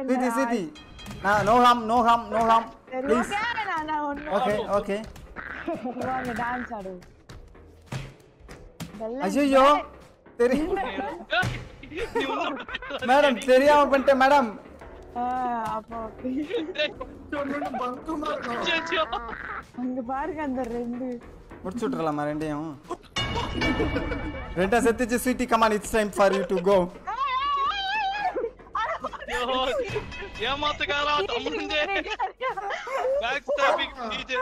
City சிட்டி நான் no harm no harm no harm சரி ப்ளீஸ் ஓகே நான் நான் ஒண்ணு ஓகே ஓகே வாங்க டான்ஸ் ஆடு வெள்ளை ஐயோ தெரி நீ ஒண்ணும் மேடம் தெரியாம பண்ணிட்டேன் மேடம் ஆ, அப்போ okay. பங்குமா இருக்கும் ஐயோ. அங்க பாருங்க அந்த ரெண்டு முடிச்சு விட்டுறலாமா ரெண்டையும் ரெண்டா செத்துச்சு sweetie come on it's time for you to go ஐயோ. ஏமாத்துக்காரா தமிழ்ந்தே back stopping DJ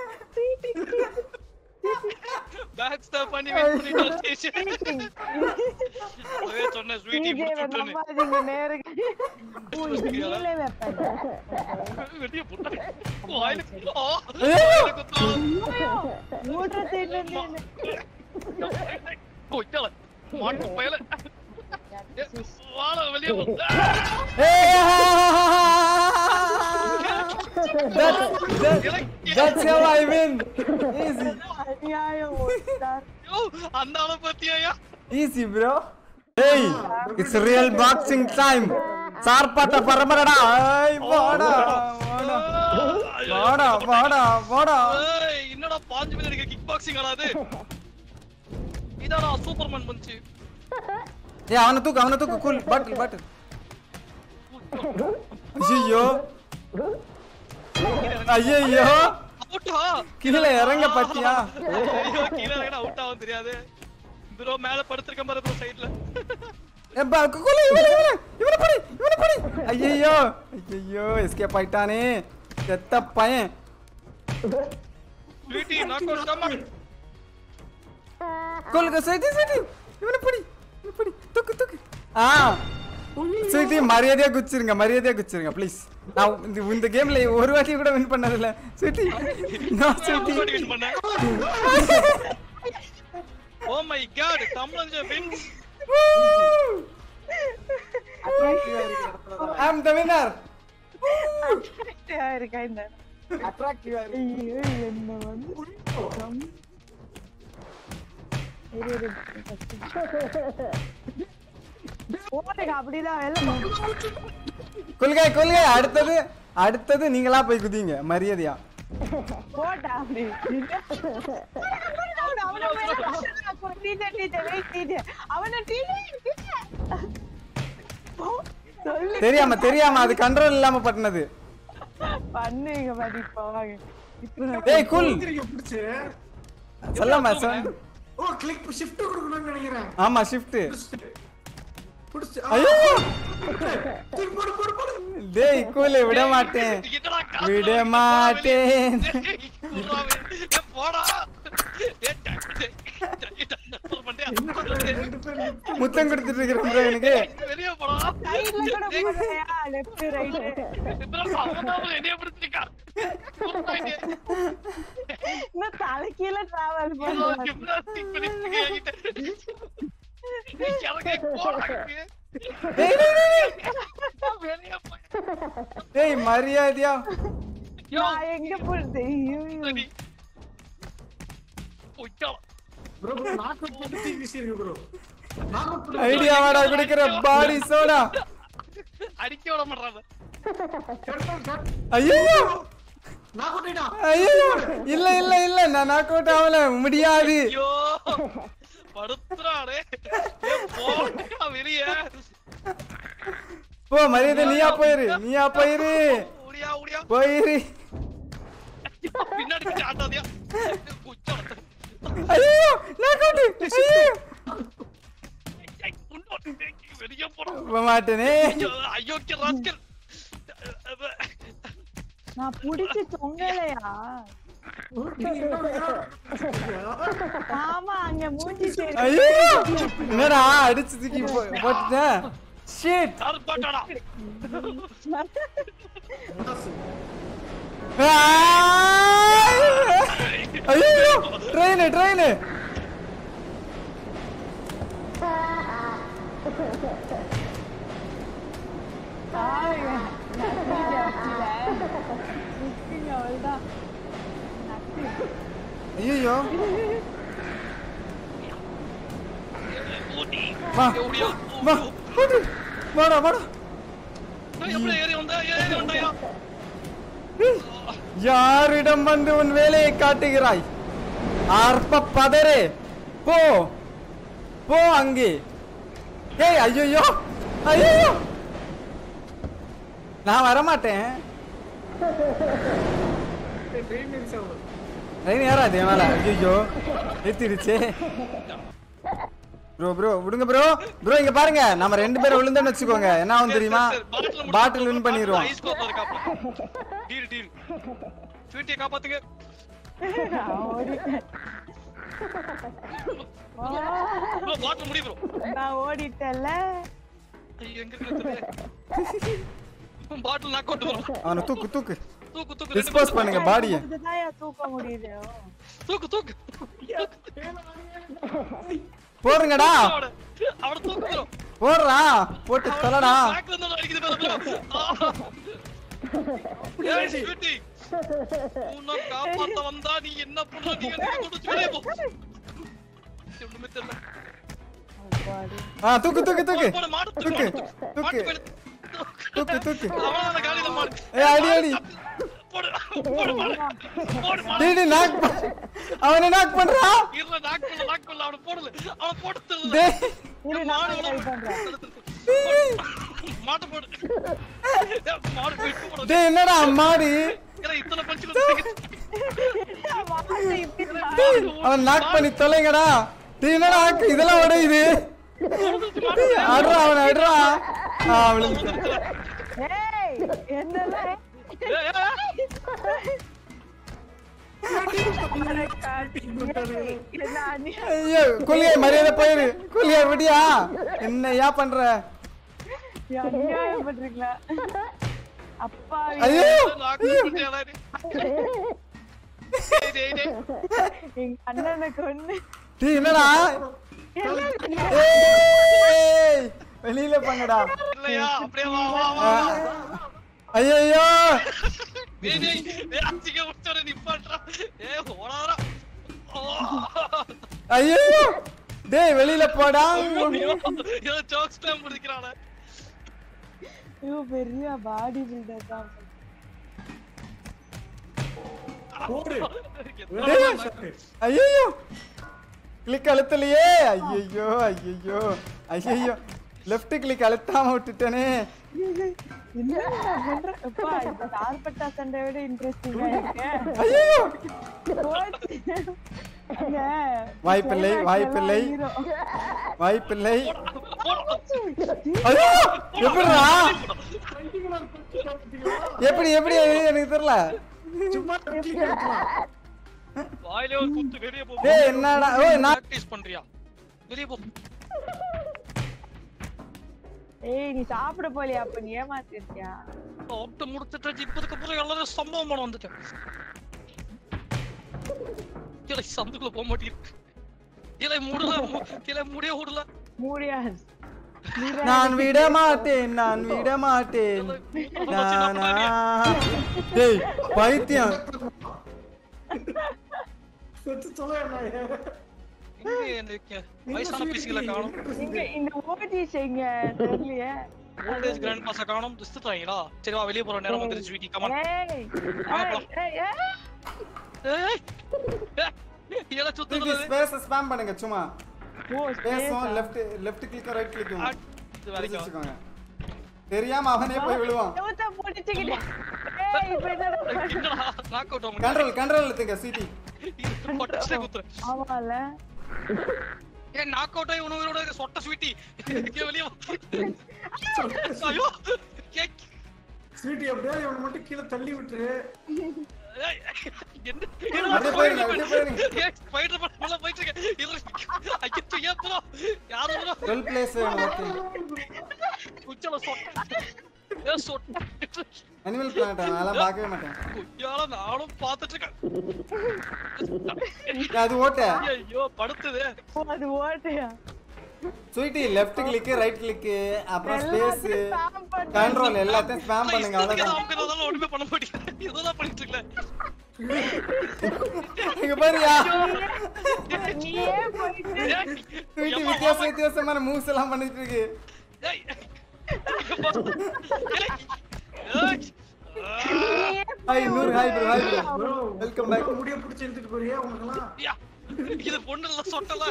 back stop பண்ணி வெயிட் பண்ணிட்டோம் டிஜே அதே சொன்னேன் ஸ்வீட்டி DJ வை முடிச்சுட்டேன்னு நம்பாதீங்க நேருக்கு ஓ, இது நீலே வெப்பன் வெளிய புட்டா வாயில ஓ ஐயோ. குத்தா மூட்டை தேடினது கொய்யால மாட்டு பயல வாழ வெளிய போ. That's how I win. Easy, அநியாயம் ஓட்டார் ஐயோ, அந்த ஆளை பத்தியா easy, bro. Hey, it's real boxing time. சார்பாட்ட பரம்பரடா ஐய், வாடா வாடா வாடா வாடா வாடா ஏய், என்னடா பாஞ்சு மணி அடிக்கிற கிக் பாக்ஸிங் ஆடாது இதாடா சூப்பர்மேன் பஞ்சு ஏய் அவனை தூக்கு அவனை தூக்கு கூல் பாட்டில் பாட்டில் ஐயோ ஐயோ அவுட்டா கீழே இறங்க பாத்தியா ஐயோ கீழ இறங்கடா அவுட் ஆகும் தெரியாது ப்ரோ மேல படுத்திருக்க பாரு ப்ரோ சைடுல ஏப்பா, குக்குலு, இவனை, இவனை, இவனை பிடி, இவனை பிடி. ஐயையோ ஐயையோ எஸ்கேப் ஆயிட்டானே செத்த பையன் sweetie knock out come on கொல்லுங்க சைட்டி சைட்டி இவனை பிடி இவனை பிடி தூக்கு தூக்கு ஆ சைட்டி மரியாதையா குச்சிருங்க மரியாதையா குச்சிருங்க ப்ளீஸ் நான் இந்த இந்த கேம்ல ஒரு வாட்டி கூட வின் பண்ணதில்ல சைட்டி நான் சைட்டி வின் பண்ண ஓ மை காட் தமிழஞ்ச wins I am the winner இருக்கா இந்த அட்ராக்டிவா இருக்கு ஐயோ என்ன வந்து கம். இரு, இரு, first. போடுங்க அப்படிதான் எல்லாம் கொள்கை கொள்கை அடுத்தது அடுத்தது நீங்களா போய் குதிங்க மரியாதையா போட்டா அப்படி அவன மேல டீச்சர் டீச்சர் வெயிட் டீச்சர் அவன டீச்சர் தெரியாம தெரியாம அது கண்ட்ரோல் இல்லாம பண்ணது பண்ணுங்க பாதி போவாங்க இப்போ ஏய் கூல் திருப்பி பிடிச்சு சொல்லாம சொல் ஓ கிளிக் ஷிஃப்ட் கொடுக்கணும்னு நினைக்கிறேன் ஆமா ஷிஃப்ட் பிடிச்சு ஐயோ தூக்கி போடு போடு போடு டேய் கூல விட மாட்டேன் என்னடா காசு விட மாட்டேன் போடா ஏய், டக், டக், டக், டக், டக் பண்ணிட்டியா? ரெண்டு பேரும் lift முத்தம் கொடுத்துட்டு இருக்கிறேன் bro எனக்கு வெளிய போடா சைடுல கூட போடுறியா லெஃப்ட் ரைட் இப்ராஹிம் அவனாவது என்னைய பிடிச்சிருக்கா போறாங்க. இன்னும் தலைக்கீழ டிராவல் ஏதோ பண்ணுவாங்க gymnastic பண்ணிட்டு இருக்க என்கிட்ட. இறங்கி போறாங்க. டேய் டேய், டேய், வெளிய போய். டேய் மரியாதையா யோ, நான் எங்க போறது ஐயோ சரி. போய்ட்டான். bro bro நாக் அவுட் பண்ணி தூக்கி வீசிருக்கு bro நாக் அவுட் பண்ணி ஐடியா வாடா குடிக்கிற பாடி சோடா அடிக்க விட மாட்டாங்க ஐயோ நாக் அவுட் ஆயிட்டான் ஐயோ இல்ல இல்ல இல்ல நான் நாக் அவுட் ஆகல முடியாது ஐயோ படுத்துறாடே ஏ, போடா வெளிய போ மரியாதை நீயா போயிரு நீயா போயிரு ஓடியா ஓடியா போயிரு பின்னாடி பிடிச்சு ஆட்டாதியா குச்சம் ஐயோ நாக் அவுட் ஐயோ வெளிய போடா போக மாட்டேனே ஐயோ, அயோக்கிய ராஸ்கல் நான் புடிச்சு தொங்கலையா ஆமா அங்க மூஞ்சி தெரியும் ஐயோ என்னடா அடிச்சு தூக்கி போ- போட்டுட்டேன் ஷிட் யாரு பாட்டாடா ஐயோ ட்ரெயின் ட்ரெயின் பாருங்க நக்கீல நிக்குங்க அவள்தான் நக்கு ஐயோ ஓடி வா ஓடியா வா ஓடு. வாடா வாடா எப்படி ஏறி வந்தா ஏறி வந்தாயா யாரிடம் வந்து உன் வேலையை காட்டுகிறாய் அற்ப பதரே போ போ அங்கே ஏய் ஐயோ ஐயோ நான் வரமாட்டேன் ட்ரெயின் மிஸ் ஆகும் ட்ரெயின் ஏறாது என் மேல ஐயோ ஏத்திடுச்சே ப்ரோ ப்ரோ விடுங்க ப்ரோ ப்ரோ இங்க பாருங்க நம்ம ரெண்டு பேரும் விழுந்தோம்னு வச்சுக்கோங்க என்ன ஆகும் தெரியுமா பாட்டில் வின் பண்ணிடுவோம் ஐஸ் கோப்பா இருக்காப்ல டீல் டீல் ஸ்வீட்டியை காப்பாத்துங்க நான் ஓடிட்டேன் ப்ரோ பாட்டில் முடி ப்ரோ நான் ஓடிட்டேன்ல எங்க இருக்கு பாட்டில் நாக் அவுட் ப்ரோ அவனை தூக்கு தூக்கு தூக்கு தூக்கு ரெண்டு டிஸ்போஸ் பண்ணுங்க பாடியை இதுதான் தூக்க முடியுது தூக்கு தூக்கு போடுங்கடா அவன அவன தூக்கு ப்ரோ போடுறா போட்டு தொலைடா பேக்ல இருந்து அடிக்குது பாரு ப்ரோ ஏய் ஸ்வீட்டி உன்னை காப்பாத்த வந்தா நீ என்ன பண்ண நீ என்ன கொண்டு வெளியே போ ஒண்ணுமே தெரியல ஆ தூக்கு தூக்கு தூக்கு போடு, மாடு தூக்கு, தூக்கு மாடு தூக்கு. தூக்கு மாட்டு மேல தூக்கு தூக்கு அவன் அந்த காலில மாடு ஏய் அடி அடி போடு போடு மாடு போடு மாடு டேய் டேய் நாக் அவனை நாக் பண்றா இருல நாக் பண்ணல நாக் பண்ணல அவன போடல அவன போட்டு தருது டேய் இரு மாடு நான் ட்ரை உள்ள- பண்றேன் மாட்டு போடு மாடு போயிட்டு போடு டேய் என்னடா மாடி ஏன்னா இத்தனை பஞ்சுல மாட்டு இப்படி டேய், அவன் நாக் பண்ணி தொலைங்கடா டேய் என்னடா ஆக்கு இதெல்லாம் உடையுது டேய், அடுறா அவனை அடுறா ஆ விழுந்துட்டான் ஏய் என்னல என்ன அநியாயம் ஐயோ கொல்லியா மரியாதை போயிரு கொல்லியா விடியா என்ன ஏன் பண்ற அநியாயம் பண்றீங்களா அப்பா ஐயோ எங்க அண்ணனுக்கு ஒண்ணு டேய் என்னடா ஏய் வெளியில பண்ணடா இல்லையா அப்படியே வா வா வா ஐயோ டேய் டேய் டேய் அச்சிக்க உச்சர நிப்பாட்றா ஏய் ஓடாதடா ஐயோ டேய் வெளியில போடா ஏதோ ஜோக்ஸ் டைம் முடிக்கிறானே ஐயோ பெரிய பாடி பில்டர் தான் போடு ஐயோ கிளிக் அழுத்தலையே ஐயோ ஐயோ ஐயோ லெஃப்ட் கிளிக் அழுத்தாம விட்டுட்டேனே என்ன நான் பண்றேன் அப்பா இந்த சார்பட்டா சண்டை விட இன்ட்ரெஸ்டிங்கா இருக்கு ஐயோ போச்சு. அங்க வாய்ப்பில்லை, climax வாய்ப்பில்லை. எல்லாம் hero. வாய்ப்பில்லை ஐயோ எப்படிடா எப்படி எப்படி எனக்கு தெரியல சும்மா தட்டி கேட்கலாம் வாயிலே ஒரு குத்து வெளிய போ டேய் என்னடா ஓ நான் பிராக்டீஸ் பண்றியா வெளிய போ ஏய் நீ சாப்பிட போலியா அப்ப நீ ஏமாத்திருக்கியா ஒட்டு முடிச்சிட்டு இப்பதுக்கு அப்புறம் எல்லாரும் சம்பவம் பண்ண வந்துட்டேன் கிளை சந்துக்குள்ள போக மாட்டேங்குது கிளை மூடல மு- கிளை முடிய விடல மூடியாது நான் விட மாட்டேன் நான் விட மாட்டேன் நானா டேய் பைத்தியம் செத்து தொலையண்ணா எங்க இந்த கே- வயசான பீஸ்களை காணும் இங்க இந்த ஓடிஸ் எங்க தெரியலையே ஓல்டேஜ் கிராண்ட் பாஸ காணும் திஸ்துட்டாங்களா சரி வா வெளிய போற நேரம் வந்துருச்சு வீட்டி கமான் ஏய் வாங்க ஏய், ஏய், ஏய். ஏய் இதெல்லாம் தூக்கி சுத்துறது ஸ்பேஸ் ஸ்பாம் பண்ணுங்க சும்மா ஓ பேசும் space ஆ? Left left click right click இது வரைக்கும் வச்சுக்கோங்க தெரியாம அவனே போய் விழுவான் செவுத்த புடிச்சுக்கிட்டு. ஏய், இப்ப என்னடா பண்ற? என்னடா நாக் அவுட் ஆகும் கண்ட்ரோல் கண்ட்ரோல் எடுத்துங்க சிடி பட்டச்சே குத்துற ஆமால ஏன் நாக் அவுட் ஆகி உணவோட சொட்ட ஸ்வீட்டி இங்க வெளிய வா. ஐயோ கேக் ஸ்வீட்டி எப்படியாவது இவனை மட்டும் கீழே தள்ளி விட்டுரு ஏய், என்ன அப்படியே போயிருங்க, அப்படியே போயிருங்க. ஏய், ஸ்பைடர் மேன் மேல போயிட்டு இருக்கு. இதுல ஐயோ, ஏன் bro? யாரு bro? டுவெல் பிளேஸ் ஓகே குச்சால சொட்ட. ஏன் சொட்ட? அனிமல் பிளானட் அதெல்லாம் பார்க்கவே மாட்டேன் குச்சால நானும் பார்த்துட்டு இருக்கேன். ஏய், அது ஓட்ட ஐயோ, படுத்துது. ஓ, அது ஓட்டையா sweetie left click right click அப்புறம் ஸ்பேஸ் எல்லாத்தையும் spam பண்ணு. கண்ட்ரோல் எல்லாத்தையும் ஸ்பாம் நான் பண்ணுங்க இஷ்டத்துக்கு அவ்வளவுதான் அமுக்குறதால ஒண்ணுமே பண்ண மாட்டேங்குது. இதுதான் பண்ணிட்டு இருக்கேன். இங்க பாருயா நீயே போயிட்டு ஏய், ஸ்வீட்டி ஏம்மா, வித்தியாச வித்தியாசமான மூவ்ஸ் எல்லாம் பண்ணிட்டு இருக்கு ஏய், ஹாய் நூறு hi bro hi bro bro Welcome back. முடிய பிடிச்சி எடுத்துட்டு போறியா உனக்கெல்லாம் யா, இது பொண்ணு இல்ல சொட்டல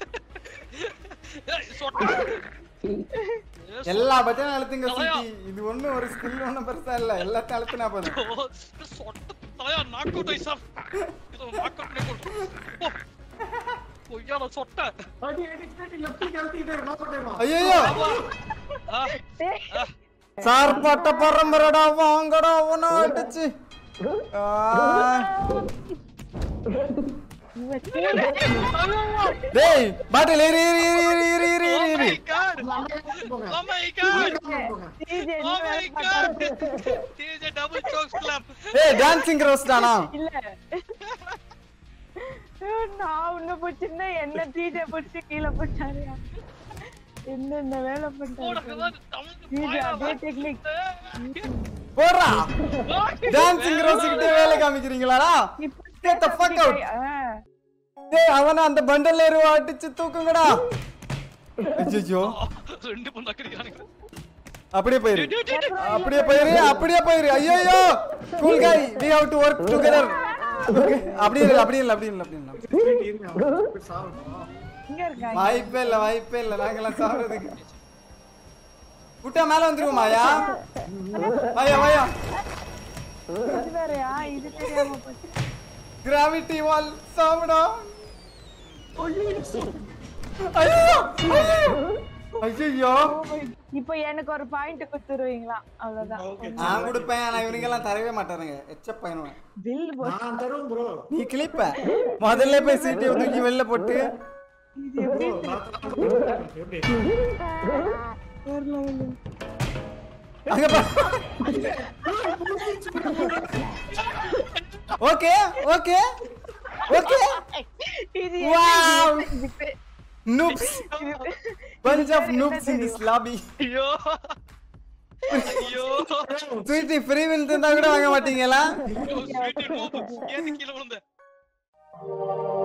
ஏய், சொட்ட ஏய், எல்லா பட்டனும் அழுத்துங்க தலையா. சிட்டி இது ஒண்ணும் ஒரு ஸ்கில் ஒண்ணும் பெருசா இல்ல எல்லாத்தையும் அழுத்தினா போதும் சொ- இது சொட்ட தலையா நாக் அவுட் ஆயிசா இது நாக் அவுட் பண்ணி கொடு பொய்யான சொட்ட அடி அடி அடி லெஃப்ட் கழட்டிட்டே நான் போட்டேமா ஐயோ ஆ, ஆ, சார் பட்ட பரம்பரடா வாங்கடா உன அடிச்சு ஆ, இவன் கீழே- டேய் பாட்டில் ஏறி ஏறி ஏறி ஏறி ஏறி oh ஏறி my ஏறி god போங்க oh my god TJ, நீ oh my வேற god மாட்டான். TJ double choke slap ஏய் டான்சிங் ரோஸ் தானா இல்ல ஐயோ, நான் உன்னை பிடிச்சிருந்தா என்ன டீஜே பிடிச்சி கீழே போட்டாரியா என்னென்ன வேலை பண்றாரு போடா தமிழ் டீஜே அதே டெக்னிக் போடுறா டான்சிங் ரோஸ் கிட்ட வேலை காமிக்கிறீங்களாடா Get the fuck out. டேய் அவன அந்த பண்டல்ல ஏறுவா அடிச்சு தூக்குங்கடா ஐயோ ரெண்டு பொண்ணு அக்கடிக்கிறானுங்க அப்படியே போயிரு அப்படியே போயிரு அப்படியே போயிரு ஐயோ கூல் காய் we have to work together அப்படி இல்ல அப்படி இல்ல அப்படி இல்ல அப்படி இல்ல இருங்க அவன் போய் சாவணும் இங்க இருக்காங்க வாய்ப்பே இல்ல வாய்ப்பே இல்ல நாங்கெல்லாம் சாவறதுக்கு விட்டா மேல வந்துருவோமாயா வாயா வாயா இது வேறயா இது தெரியாம போச்சு கிராவிட்டி வால் சாவடா ஐயோ ஐயோ Oh my- இப்போ எனக்கு ஒரு பாயிண்ட் கொடுத்துருவீங்களா அவ்வளவுதான் நான் கொடுப்பேன் ஆனா இவனுங்க எல்லாம் தரவே மாட்டானுங்க எச்ச பையனுங்க பில் நான் தருவேன் ப்ரோ நீ கிளிப்ப முதல்ல போய் சீட்டை தூக்கி வெளில போட்டு ப்ரோ நான் தரேன் எப்படி அங்க பா ஓகே ஓகே ஓகே இது Wow. இது பே- noobs bunch of noobs in this lobby ஐயோ ஐயோ ஸ்வீட்டி ஃப்ரீ வில் தந்தா கூட வாங்க மாட்டீங்களா ஐயோ, sweetie noob. ஏன் கீழே விழுந்த